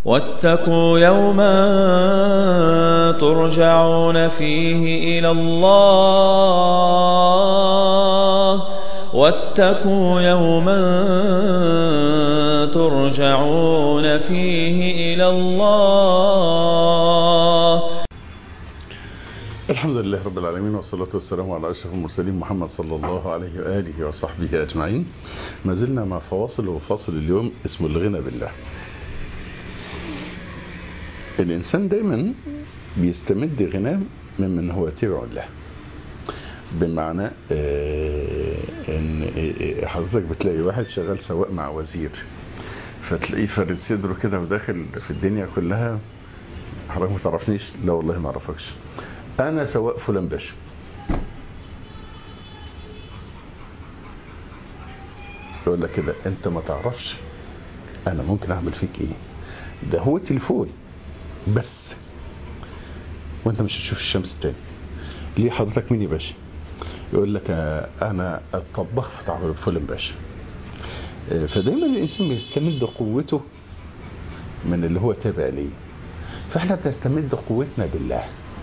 واتقوا يوما ترجعون فيه إلى الله واتقوا يوما ترجعون فيه إلى الله الحمد لله رب العالمين والصلاة والسلام على أشرف المرسلين محمد صلى الله عليه وآله وصحبه أجمعين ما زلنا مع فواصل وفاصل اليوم اسمه الغنى بالله الإنسان دايما بيستمد غناه ممن هو تبع له بمعنى آه ان آه حضرتك بتلاقي واحد شغال سواق مع وزير فتلاقيه فرد صدره كده وداخل في الدنيا كلها حضرتك ما تعرفنيش لا والله ما اعرفكش انا سواق فلان باشا يقول لك كده انت ما تعرفش انا ممكن اعمل فيك ايه ده هو تليفون بس وانت مش هتشوف الشمس تاني ليه حضرتك مين يا باشا يقول لك انا الطباخ بتاع فلان باشا فدايما الانسان بيستمد قوته من اللي هو تابع ليه فاحنا بنستمد قوتنا بالله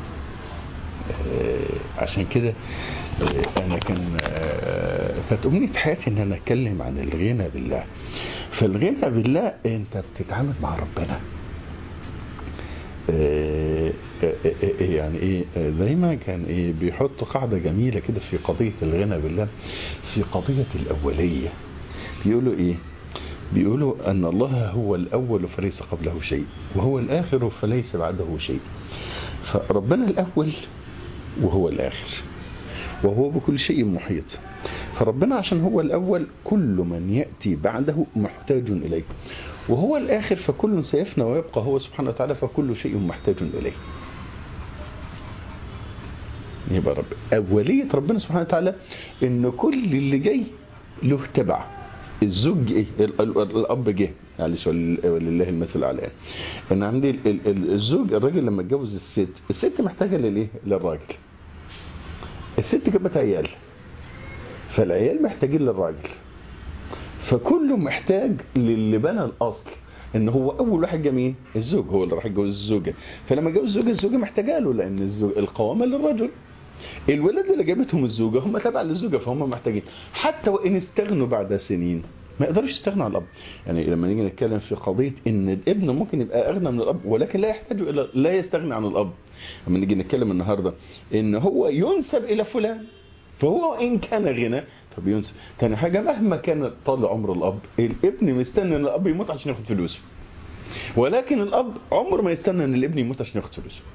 عشان كده انا كان كانت امنيه حياتي ان انا اتكلم عن الغنى بالله فالغنى بالله انت بتتعامل مع ربنا يعني ايه دايما كان ايه بيحط قاعده جميله كده في قضيه الغنى بالله في قضيه الاوليه بيقولوا ايه بيقولوا ان الله هو الاول فليس قبله شيء وهو الاخر فليس بعده شيء فربنا الاول وهو الاخر وهو بكل شيء محيط فربنا عشان هو الأول كل من يأتي بعده محتاج إليه وهو الآخر فكل سيفنى ويبقى هو سبحانه وتعالى فكل شيء محتاج إليه يبقى رب أولية ربنا سبحانه وتعالى إن كل اللي جاي له تبع الزوج ايه الاب جه معلش ولله المثل الاعلى انا عندي الزوج الراجل لما اتجوز الست الست محتاجه للايه للراجل الست جابت عيال فالعيال محتاجين للراجل فكله محتاج للي بنى الاصل ان هو اول واحد جه مين الزوج هو اللي راح يتجوز الزوجه فلما جوز الزوجه الزوجه محتاجه له لان الزوج القوامه للرجل الولاد اللي جابتهم الزوجه هم تبع للزوجه فهم محتاجين حتى وان استغنوا بعد سنين ما يقدروش يستغنوا عن الاب يعني لما نيجي نتكلم في قضيه ان الابن ممكن يبقى اغنى من الاب ولكن لا يحتاج الى لا يستغني عن الاب لما نيجي نتكلم النهارده ان هو ينسب الى فلان فهو ان كان غنى فبينسب تاني حاجه مهما كان طال عمر الاب الابن مستني ان الاب يموت عشان ياخد فلوسه ولكن الاب عمره ما يستنى ان الابن يموت عشان ياخد فلوسه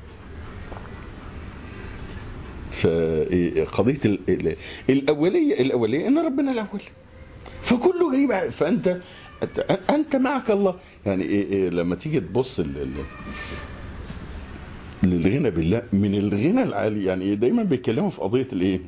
فقضيه الاوليه الاوليه ان ربنا الاول فكله جاي فانت انت معك الله يعني إيه إيه لما تيجي تبص للغنى بالله من الغنى العالي يعني دايما بيتكلموا في قضيه الايه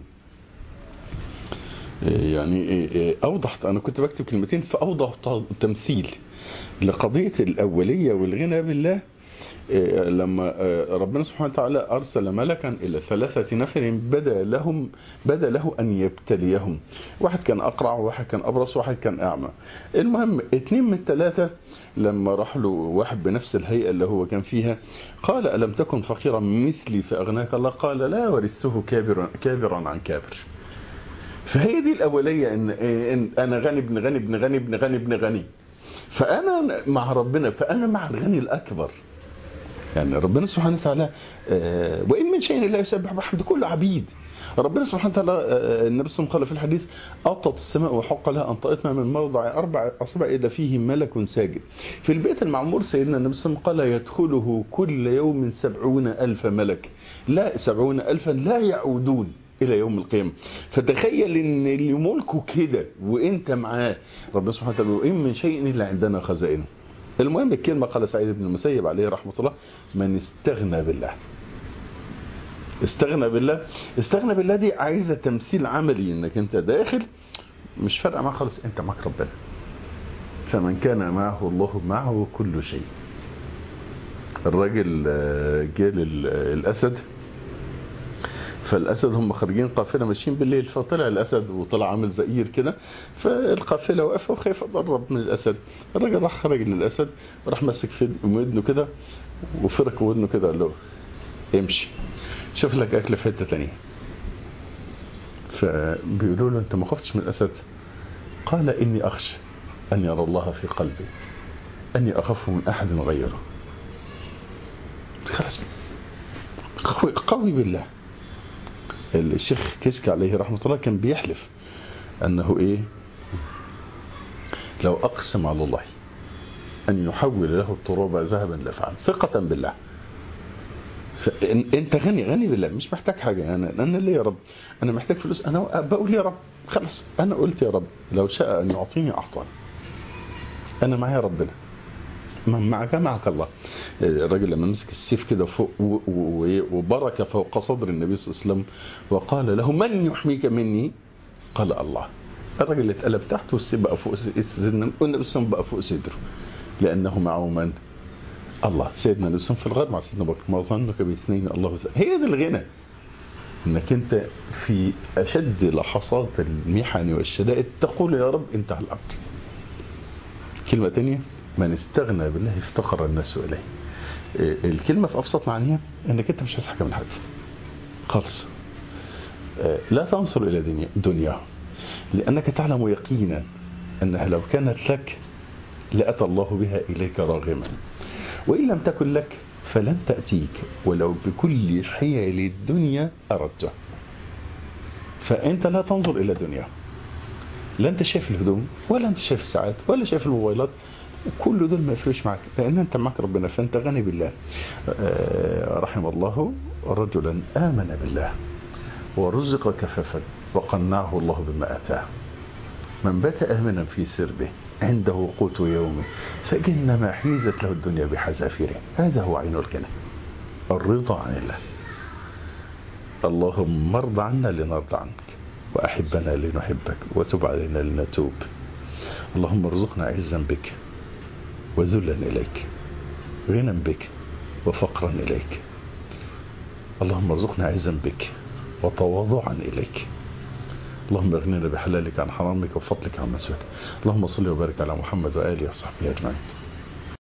يعني إيه اوضح انا كنت بكتب كلمتين فاوضح تمثيل لقضيه الاوليه والغنى بالله لما ربنا سبحانه وتعالى أرسل ملكا إلى ثلاثة نفر بدا لهم بدا له أن يبتليهم واحد كان أقرع وواحد كان أبرص وواحد كان أعمى المهم اثنين من الثلاثة لما راح له واحد بنفس الهيئة اللي هو كان فيها قال ألم تكن فقيرا مثلي فأغناك الله قال لا ورثته كابرا, كابرا عن كابر فهي دي الأولية إن, إن أنا غني ابن غني ابن غني ابن غني ابن غني فأنا مع ربنا فأنا مع الغني الأكبر يعني ربنا سبحانه وتعالى وإن من شيء لا يسبح بحمد كل عبيد ربنا سبحانه وتعالى النبي صلى الله عليه وسلم قال في الحديث أطت السماء وحق لها أن تطمع من موضع أربع أصبع إذا فيه ملك ساجد في البيت المعمور سيدنا النبي صلى الله عليه وسلم قال يدخله كل يوم سبعون ألف ملك لا سبعون ألفا لا يعودون الى يوم القيامه فتخيل ان اللي ملكه كده وانت معاه ربنا سبحانه وتعالى وان من شيء الا عندنا خزائنه المهم الكلمة قال سعيد بن المسيب عليه رحمة الله من استغنى بالله استغنى بالله استغنى بالله دي عايزة تمثيل عملي انك انت داخل مش فارقة معاه خالص انت معاك ربنا فمن كان معه الله معه كل شيء الراجل جه الاسد فالاسد هم خارجين قافله ماشيين بالليل فطلع الاسد وطلع عامل زئير كده فالقافله واقفه وخايفه تقرب من الاسد الراجل راح خرج للاسد وراح ماسك في ودنه كده وفرك ودنه كده قال له امشي شوف لك اكل في حته ثانيه فبيقولوا له انت ما خفتش من الاسد قال اني اخشى ان يرى الله في قلبي اني اخاف من احد غيره خلاص قوي, قوي بالله الشيخ كشك عليه رحمة الله كان بيحلف أنه إيه لو أقسم على الله أن يحول له التراب ذهبا لفعل ثقة بالله انت غني غني بالله مش محتاج حاجة انا انا ليه يا رب انا محتاج فلوس انا بقول يا رب خلاص انا قلت يا رب لو شاء ان يعطيني اعطاني انا معايا ربنا معك معك الله الراجل لما مسك السيف كده فوق وبرك فوق صدر النبي صلى الله عليه وسلم وقال له من يحميك مني قال الله الراجل اللي اتقلب تحت والسيف بقى فوق سيدنا والنبي صلى بقى فوق صدره لانه معه من الله سيدنا النبي في الغار مع سيدنا بكر ما ظنك باثنين الله سيد. هي ده الغنى انك انت في اشد لحظات المحن والشدائد تقول يا رب انتهى الامر كلمه ثانيه من استغنى بالله افتقر الناس اليه الكلمه في ابسط معانيها انك انت مش عايز حاجه من حد خالص لا تنظر الى دنيا دنيا لانك تعلم يقينا انها لو كانت لك لاتى الله بها اليك راغما وان لم تكن لك فلن تاتيك ولو بكل حيل الدنيا اردته فانت لا تنظر الى دنيا لا انت شايف الهدوم ولا انت شايف الساعات ولا شايف الموبايلات كل دول ما يفرقش معك لان انت معك ربنا فانت غني بالله رحم الله رجلا امن بالله ورزق كفافا وقنعه الله بما اتاه من بات امنا في سربه عنده قوت يومه فإنما حيزت له الدنيا بحذافيره هذا هو عين الغنى الرضا عن الله اللهم ارض عنا لنرضى عنك وأحبنا لنحبك وتب علينا لنتوب اللهم ارزقنا عزا بك وذلا إليك غنى بك وفقرا إليك اللهم ارزقنا عزا بك وتواضعا إليك اللهم اغننا بحلالك عن حرامك وفضلك عن مسواك اللهم صل وبارك على محمد وآله وصحبه أجمعين